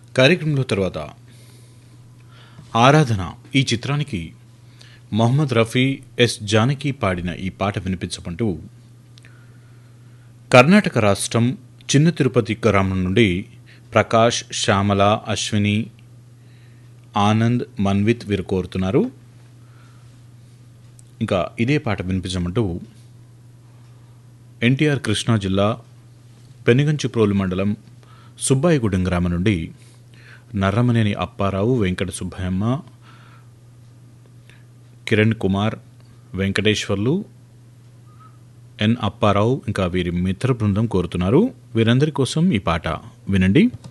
కార్యక్రమంలో తర్వాత ఆరాధన ఈ చిత్రానికి మొహమ్మద్ రఫీ ఎస్ జానకి పాడిన ఈ పాట వినిపించమంటూ కర్ణాటక రాష్ట్రం చిన్న తిరుపతి గ్రామం నుండి ప్రకాష్ శ్యామల అశ్విని ఆనంద్ మన్విత్ వీరు కోరుతున్నారు ఇంకా ఇదే పాట వినిపించమంటూ ఎన్టీఆర్ కృష్ణా జిల్లా పెనుగంచిప్రోలు మండలం సుబ్బాయిగూడెం గ్రామం నుండి నర్రమనేని అప్పారావు వెంకట సుబ్బయ్యమ్మ కిరణ్ కుమార్ వెంకటేశ్వర్లు ఎన్ అప్పారావు ఇంకా వీరి మిత్ర బృందం కోరుతున్నారు వీరందరి కోసం ఈ పాట వినండి